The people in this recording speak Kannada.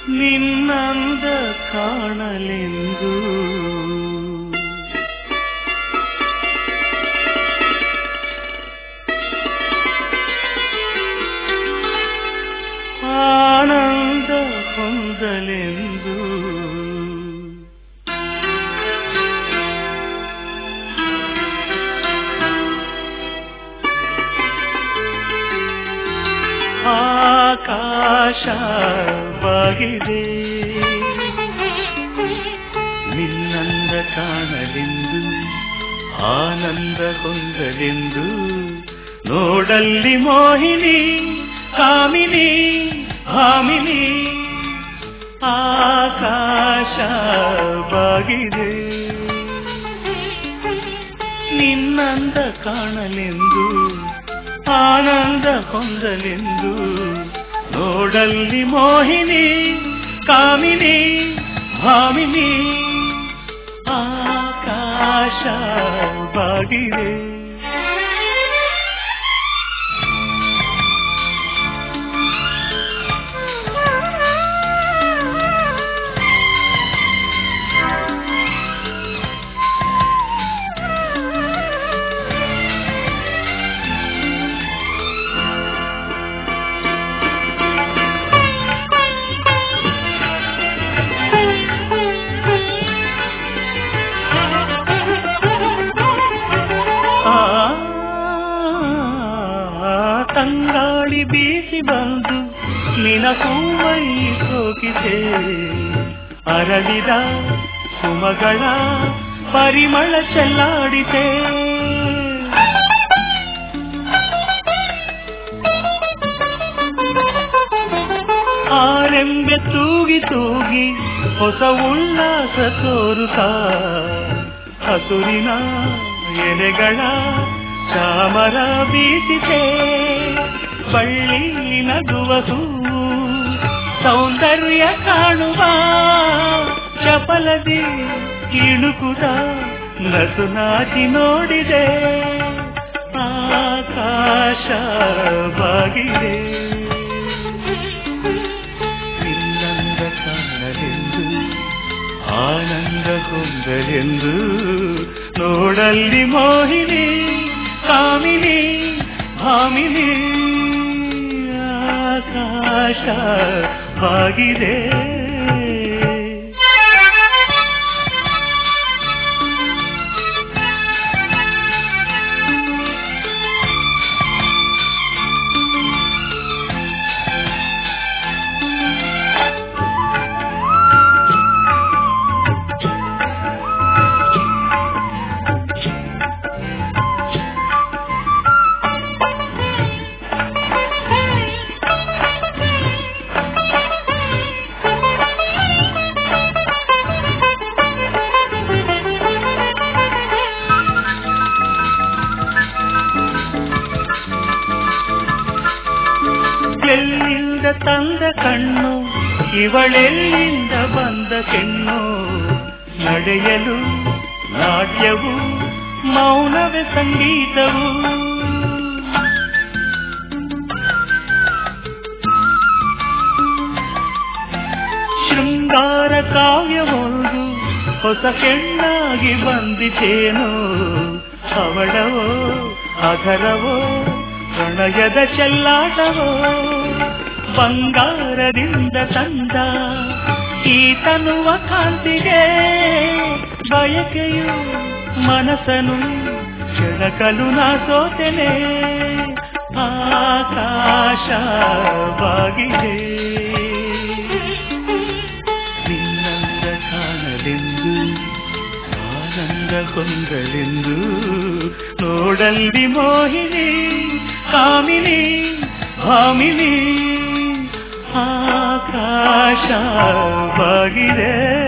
ನಿನ್ನಂದ ಕಾಣಲೆಂದು ಆನಂದ ಹೊಂದಲೆಂದು ಆಕಾಶ ಬಾಗಿದೆ ನಿನ್ನಂದ ಕಾಣಲೆಂದು ಆನಂದ ಹೊಂದಲೆಂದು ನೋಡಲ್ಲಿ ಮೋಹಿನಿ ಕಾಮಿನಿ ಭಾಮಿನಿ ಆಕಾಶ ಬಾಗಿದೆ ನಿನ್ನಂದ ಕಾಣಲೆಂದು ಆನಂದ ಹೊಂದಲೆಂದು ನೋಡಲ್ಲಿ ಮೋಹಿನಿ ಕಾಮಿನಿ ಭಾಮಿನಿ ಆಕಾಶ ಬಾಗಿದೆ ಆ ತಂಗಾಳಿ ಬೀಸಿ ಬಂದು ನಿನ ಹೂವೈ ಸೋಕಿದೆ ಅರಳಿದ ಸುಮಗಳ ಪರಿಮಳ ಚೆಲ್ಲಾಡಿತೆ ಆರೆಂಬೆ ತೂಗಿ ತೂಗಿ ಹೊಸ ಉಲ್ಲಾಸ ತೋರುತ್ತ ಹಸುರಿನ ಎಲೆಗಳ ಚಾಮರ ಬೀಸಿದೆ ಬಳ್ಳಿ ನಗುವ ಹೂವು ಸೌಂದರ್ಯ ಕಾಣುವ ಚಪಲದಿ ಇಣುಕುದ ನಸು ನಾಚಿ ನೋಡಿದೆ ಆಕಾಶ ಬಾಗಿದೆ ನಿನ್ನಂದ ಕಾಣಲೆಂದು ಆನಂದ ಹೊಂದಲೆಂದು ನೋಡಲ್ಲಿ ಮೋಹಿನಿ ಕಾಮಿನಿ ಭಾಮಿನಿ ಆಕಾಶ ಬಾಗಿದೆ ಎಲ್ಲಿಂದ ತಂದ ಕಣ್ಣು ಇವಳೆಲ್ಲಿಂದ ಬಂದ ಕೆಣ್ಣು ನಡೆಯಲು ನಾಟ್ಯವು ಮೌನವೇ ಸಂಗೀತವು ಶೃಂಗಾರ ಕಾವ್ಯವೊಂದು ಹೊಸ ಕೆಣ್ಣಾಗಿ ಬಂದಿತೇನೋ ಅವಳವೋ ಅಧರವೋ ಪ್ರಣಯದ ಚೆಲ್ಲಾಟವೋ ಬಂಗಾರದಿಂದ ತಂದ ಈ ತನುವ ಕಾಂತಿಗೆ ಬಯಕೆಯು ಮನಸ್ಸನು ಕೆಳಕಲು ನಾ ಸೋತೆನೆ ಆಕಾಶ ಬಾಗಿದೆ ನಿನ್ನಂದ ಕಾಣಲೆಂದು ಆನಂದ ಕೊಂದಲೆಂದು ನೋಡಲ್ಲಿ ಮೋಹಿನಿ ಕಾಮಿನಿ ಭಾಮಿನಿ ಆಕಾಶ ಬಾಗಿದೆ